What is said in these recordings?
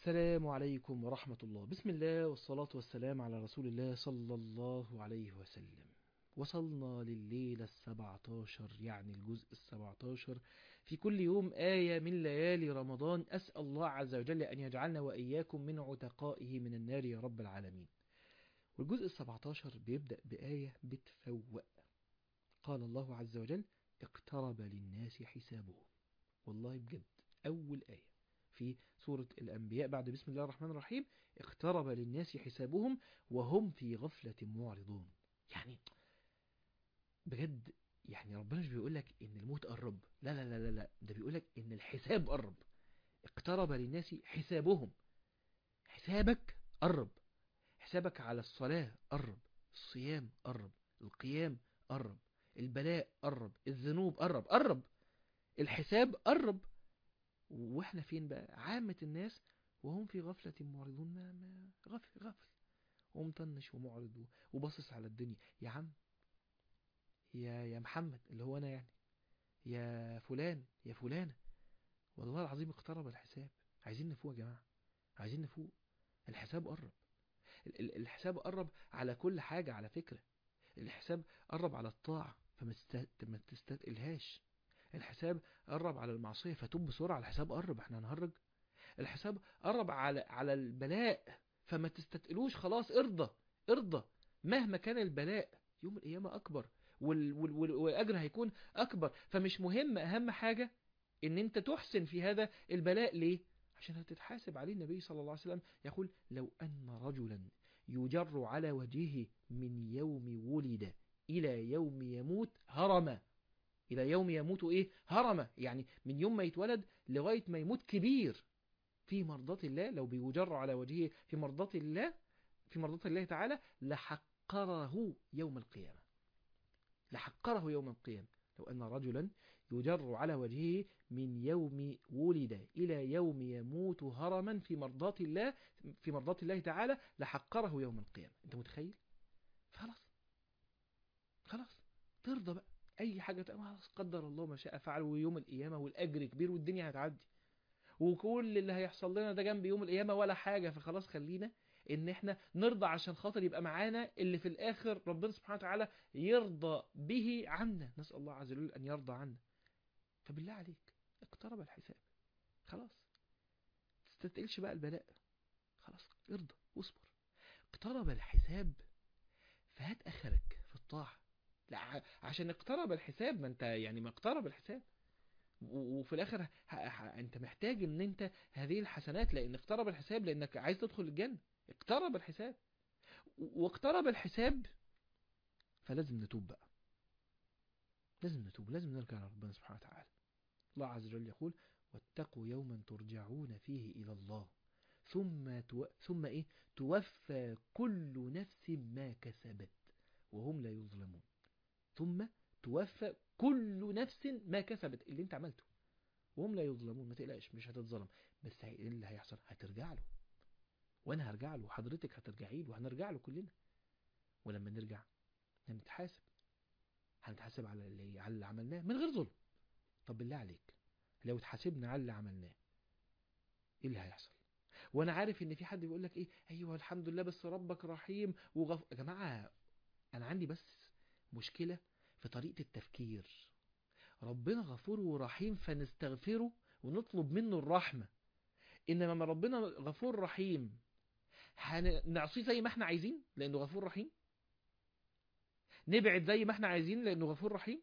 السلام عليكم ورحمة الله بسم الله والصلاة والسلام على رسول الله صلى الله عليه وسلم وصلنا لليلة السبعتاشر يعني الجزء السبعتاشر في كل يوم آية من ليالي رمضان أسأل الله عز وجل أن يجعلنا وإياكم من عتقائه من النار يا رب العالمين والجزء السبعتاشر بيبدأ بآية بتفوق قال الله عز وجل اقترب للناس حسابهم والله بجد أول آية في سورة الأنبياء بعد بسم الله الرحمن الرحيم اقترب للناس حسابهم وهم في غفلة معرضون يعني بجد يعني ربنا مش بيقول لك ان الموت قرب لا لا لا لا, لا. ده بيقول لك ان الحساب قرب اقترب للناس حسابهم حسابك قرب حسابك على الصلاة قرب الصيام قرب القيام قرب البلاء قرب الذنوب قرب قرب الحساب قرب واحنا فين بقى عامة الناس وهم في غفلة معرضون ما, ما غفل غفل ومطنش ومعرض وباصص على الدنيا يا عم يا يا محمد اللي هو انا يعني يا فلان يا فلانة والله العظيم اقترب الحساب عايزين نفوق يا جماعة عايزين نفوق الحساب قرب الحساب قرب على كل حاجة على فكرة الحساب قرب على الطاعة فما تستثقلهاش الحساب قرب على المعصية فتوب بسرعة الحساب قرب احنا هنهرج الحساب قرب على على البلاء فما تستثقلوش خلاص ارضى ارضى مهما كان البلاء يوم القيامة أكبر وال وال وال والأجر هيكون أكبر فمش مهم أهم حاجة إن أنت تحسن في هذا البلاء ليه؟ عشان هتتحاسب عليه النبي صلى الله عليه وسلم يقول لو أن رجلا يجر على وجهه من يوم ولد إلى يوم يموت هرم إلى يوم يموت إيه هرم يعني من يوم ما يتولد لغاية ما يموت كبير في مرضاة الله لو بيجر على وجهه في مرضاة الله في مرضاة الله تعالى لحقره يوم القيامة لحقره يوم القيامة لو أن رجلا يجر على وجهه من يوم ولد إلى يوم يموت هرما في مرضاة الله في مرضاة الله تعالى لحقره يوم القيامة أنت متخيل خلاص خلاص ترضى بقى أي حاجة خلاص قدر الله ما شاء فعل ويوم القيامة والأجر كبير والدنيا هتعدي وكل اللي هيحصل لنا ده جنب يوم القيامة ولا حاجة فخلاص خلينا ان احنا نرضى عشان خاطر يبقى معانا اللي في الاخر ربنا سبحانه وتعالى يرضى به عنا نسأل الله عز وجل ان يرضى عنا فبالله عليك اقترب الحساب خلاص تستتقلش بقى البلاء خلاص ارضى واصبر اقترب الحساب فهات اخرك في الطاعة لا عشان اقترب الحساب ما انت يعني ما اقترب الحساب وفي الاخر انت محتاج ان انت هذه الحسنات لان اقترب الحساب لانك عايز تدخل الجنة اقترب الحساب واقترب الحساب فلازم نتوب بقى لازم نتوب لازم نرجع لربنا سبحانه وتعالى الله عز وجل يقول واتقوا يوما ترجعون فيه إلى الله ثم تو... ثم إيه توفى كل نفس ما كسبت وهم لا يظلمون ثم توفى كل نفس ما كسبت اللي انت عملته وهم لا يظلمون ما تقلقش مش هتتظلم بس ايه اللي هيحصل هترجع له وانا هرجع له وحضرتك هترجعي له وهنرجع له كلنا ولما نرجع هنتحاسب هنتحاسب على اللي على اللي عملناه من غير ظلم طب بالله عليك لو اتحاسبنا على اللي عملناه ايه اللي هيحصل وانا عارف ان في حد بيقول لك ايه ايوه الحمد لله بس ربك رحيم وغف... يا جماعه انا عندي بس مشكله في طريقه التفكير ربنا غفور ورحيم فنستغفره ونطلب منه الرحمه انما ما ربنا غفور رحيم هنعصيه زي ما احنا عايزين لانه غفور رحيم نبعد زي ما احنا عايزين لانه غفور رحيم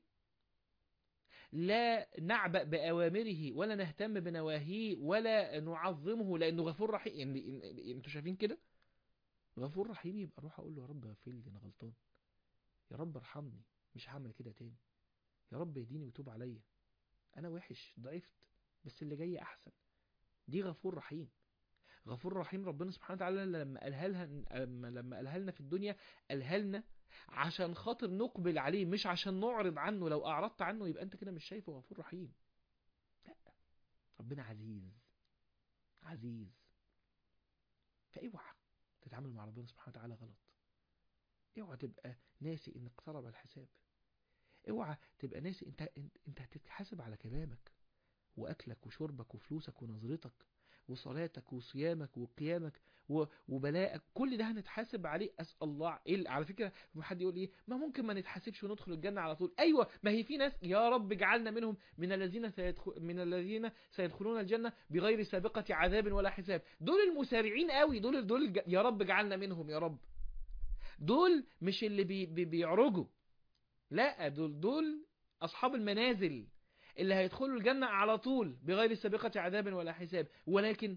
لا نعبأ بأوامره ولا نهتم بنواهيه ولا نعظمه لأنه غفور رحيم يعني انتوا شايفين كده غفور رحيم يبقى اروح اقول له يا رب اغفر لي انا غلطان يا رب ارحمني مش هعمل كده تاني يا رب اهديني وتوب عليا انا وحش ضعفت بس اللي جاي احسن دي غفور رحيم غفور رحيم ربنا سبحانه وتعالى لما قالها لها لما قالها لنا في الدنيا قالها لنا عشان خاطر نقبل عليه مش عشان نعرض عنه لو اعرضت عنه يبقى انت كده مش شايفه غفور رحيم لا ربنا عزيز عزيز فاوعى تتعامل مع ربنا سبحانه وتعالى غلط اوعى تبقى ناسي ان اقترب الحساب اوعى تبقى ناسي انت انت هتتحاسب على كلامك واكلك وشربك وفلوسك ونظرتك وصلاتك وصيامك وقيامك و- وبلاءك كل ده هنتحاسب عليه اسال الله ايه على فكره حد يقول ايه ما ممكن ما نتحاسبش وندخل الجنه على طول ايوه ما هي في ناس يا رب اجعلنا منهم من الذين سيدخل من الذين سيدخلون الجنه بغير سابقه عذاب ولا حساب دول المسارعين قوي دول دول الج- يا رب اجعلنا منهم يا رب دول مش اللي بي بي بيعرجوا لا دول دول اصحاب المنازل اللي هيدخلوا الجنة على طول بغير سابقة عذاب ولا حساب ولكن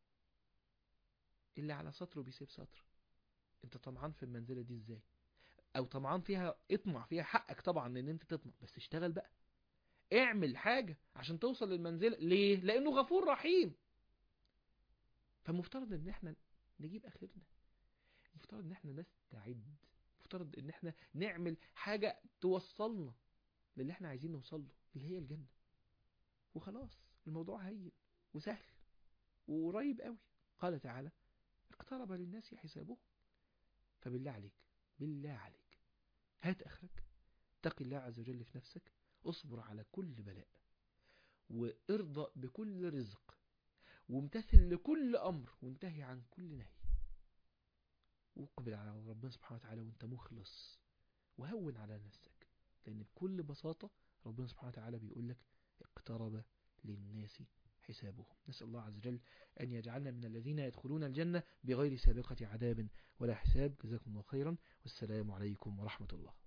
اللي على سطر بيسيب سطر انت طمعان في المنزلة دي ازاي او طمعان فيها اطمع فيها حقك طبعا ان انت تطمع بس اشتغل بقى اعمل حاجة عشان توصل للمنزلة ليه لانه غفور رحيم فمفترض ان احنا نجيب اخرنا مفترض ان احنا نستعد مفترض ان احنا نعمل حاجة توصلنا للي احنا عايزين نوصل له اللي هي الجنة وخلاص الموضوع هين وسهل وقريب قوي قال تعالى اقترب للناس حسابهم فبالله عليك بالله عليك هات اخرك اتق الله عز وجل في نفسك اصبر على كل بلاء وارضى بكل رزق وامتثل لكل امر وانتهي عن كل نهي واقبل على ربنا سبحانه وتعالى وانت مخلص وهون على نفسك لان بكل بساطة ربنا سبحانه وتعالى بيقول لك اقترب للناس حسابهم نسأل الله عز وجل أن يجعلنا من الذين يدخلون الجنة بغير سابقة عذاب ولا حساب جزاكم الله خيرا والسلام عليكم ورحمة الله